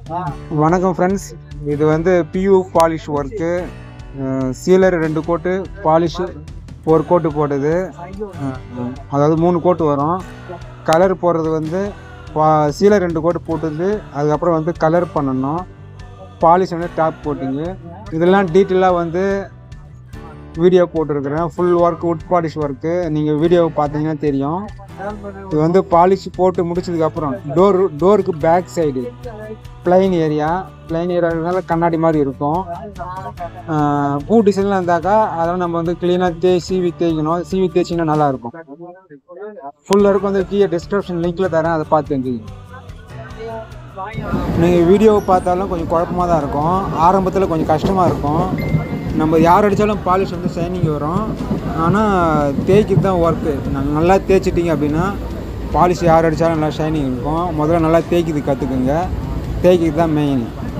வணக்கம் ஃப்ரெண்ட்ஸ் இது வந்து பியூ பாலிஷ் ஒர்க்கு சீலர் ரெண்டு கோட்டு பாலிஷ் ஒரு கோட்டு போட்டது அஹ், அதாவது மூணு கோட்டு வரும் கலர் போடுறது வந்து சீலர் ரெண்டு கோட்டு போட்டது அதுக்கப்புறம் வந்து கலர் பண்ணணும் பாலிஷ் வந்து டாப் போட்டிங்க இதெல்லாம் டீட்டெயிலாக வந்து வீடியோ போட்டிருக்கிறேன் full work wood polish work நீங்கள் வீடியோ பார்த்தீங்கன்னா தெரியும் இது வந்து பாலிஷ் போட்டு முடிச்சதுக்கப்புறம் டோர் டோருக்கு back side plain area plain ஏரியானால கண்ணாடி மாதிரி இருக்கும் ஆஹ் பூ டிசைன்லாம் இருந்தாக்கா அதெல்லாம் நம்ம வந்து க்ளீனாக தே சீவி தேய்க்கணும் சீவி தேய்ச்சிங்கன்னா நல்லா இருக்கும் ஃபுல் ஒர்க் வந்து கீழே டிஸ்கிரிப்ஷன் லிங்க்கில் தரேன் அதை பார்த்து தெரிஞ்சுக்கணும் நீங்கள் வீடியோ பார்த்தாலும் கொஞ்சம் குழப்பமாக தான் இருக்கும் ஆரம்பத்தில் கொஞ்சம் கஷ்டமாக இருக்கும் நம்ம யார் அடித்தாலும் பாலிஷ் வந்து ஷைனிங் வரும் ஆனால் தேய்க்கிறது தான் ஒர்க்கு நல்லா தேய்ச்சிட்டிங்க அப்படின்னா பாலிஷ் யார் அடித்தாலும் நல்லா ஷைனிங் இருக்கும் முதல்ல நல்லா தேய்க்கிறது கற்றுக்குங்க தேய்க்கிறது தான் மெயின்